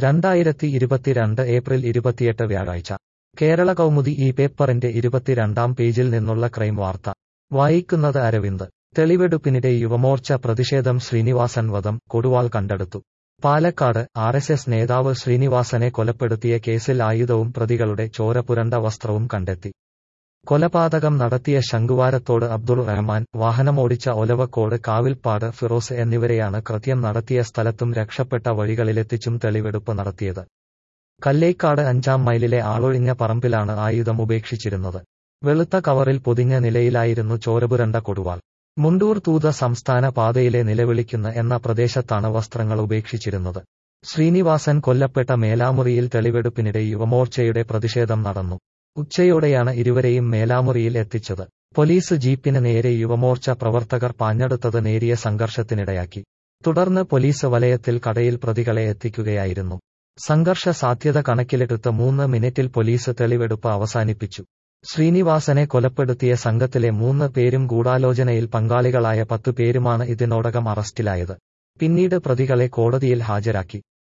രണ്ടായിരത്തി ഇരുപത്തിരണ്ട് ഏപ്രിൽ ഇരുപത്തിയെട്ട് വ്യാഴാഴ്ച കേരള കൗമുദി ഈ പേപ്പറിന്റെ ഇരുപത്തിരണ്ടാം പേജിൽ നിന്നുള്ള ക്രൈം വാർത്ത വായിക്കുന്നത് അരവിന്ദ് തെളിവെടുപ്പിനിടെ യുവമോർച്ച പ്രതിഷേധം ശ്രീനിവാസൻ വധം കൊടുവാൾ കണ്ടെടുത്തു പാലക്കാട് ആർ എസ് എസ് നേതാവ് ശ്രീനിവാസനെ കൊലപ്പെടുത്തിയ കേസിൽ ആയുധവും പ്രതികളുടെ ചോര പുരണ്ട വസ്ത്രവും കണ്ടെത്തി കൊലപാതകം നടത്തിയ ശംഖുവാരത്തോട് അബ്ദുൾ റഹ്മാൻ വാഹനമോടിച്ച ഒലവക്കോട് കാവിൽപ്പാട് ഫിറോസ് എന്നിവരെയാണ് കൃത്യം നടത്തിയ സ്ഥലത്തും രക്ഷപ്പെട്ട വഴികളിലെത്തിച്ചും തെളിവെടുപ്പ് നടത്തിയത് കല്ലേക്കാട് അഞ്ചാം മൈലിലെ ആളൊഴിഞ്ഞ പറമ്പിലാണ് ആയുധം ഉപേക്ഷിച്ചിരുന്നത് വെളുത്ത കവറിൽ പൊതിഞ്ഞ നിലയിലായിരുന്നു ചോരപുരണ്ട കൊടുവാൾ മുണ്ടൂർ തൂത സംസ്ഥാന പാതയിലെ നിലവിളിക്കുന്ന എന്ന പ്രദേശത്താണ് വസ്ത്രങ്ങൾ ഉപേക്ഷിച്ചിരുന്നത് ശ്രീനിവാസൻ കൊല്ലപ്പെട്ട മേലാമുറിയിൽ തെളിവെടുപ്പിനിടെ യുവമോർച്ചയുടെ പ്രതിഷേധം നടന്നു ഉച്ചയോടെയാണ് ഇരുവരെയും മേലാമുറിയിൽ എത്തിച്ചത് പോലീസ് ജീപ്പിന് നേരെ യുവമോർച്ച പ്രവർത്തകർ പാഞ്ഞെടുത്തത് നേരിയ സംഘർഷത്തിനിടയാക്കി തുടർന്ന് പോലീസ് വലയത്തിൽ കടയിൽ പ്രതികളെ എത്തിക്കുകയായിരുന്നു സംഘർഷ സാധ്യത കണക്കിലെടുത്ത് മൂന്ന് മിനിറ്റിൽ പോലീസ് തെളിവെടുപ്പ് അവസാനിപ്പിച്ചു ശ്രീനിവാസനെ കൊലപ്പെടുത്തിയ സംഘത്തിലെ മൂന്ന് പേരും ഗൂഢാലോചനയിൽ പങ്കാളികളായ പത്തു പേരുമാണ് ഇതിനോടകം അറസ്റ്റിലായത് പിന്നീട് പ്രതികളെ കോടതിയിൽ ഹാജരാക്കി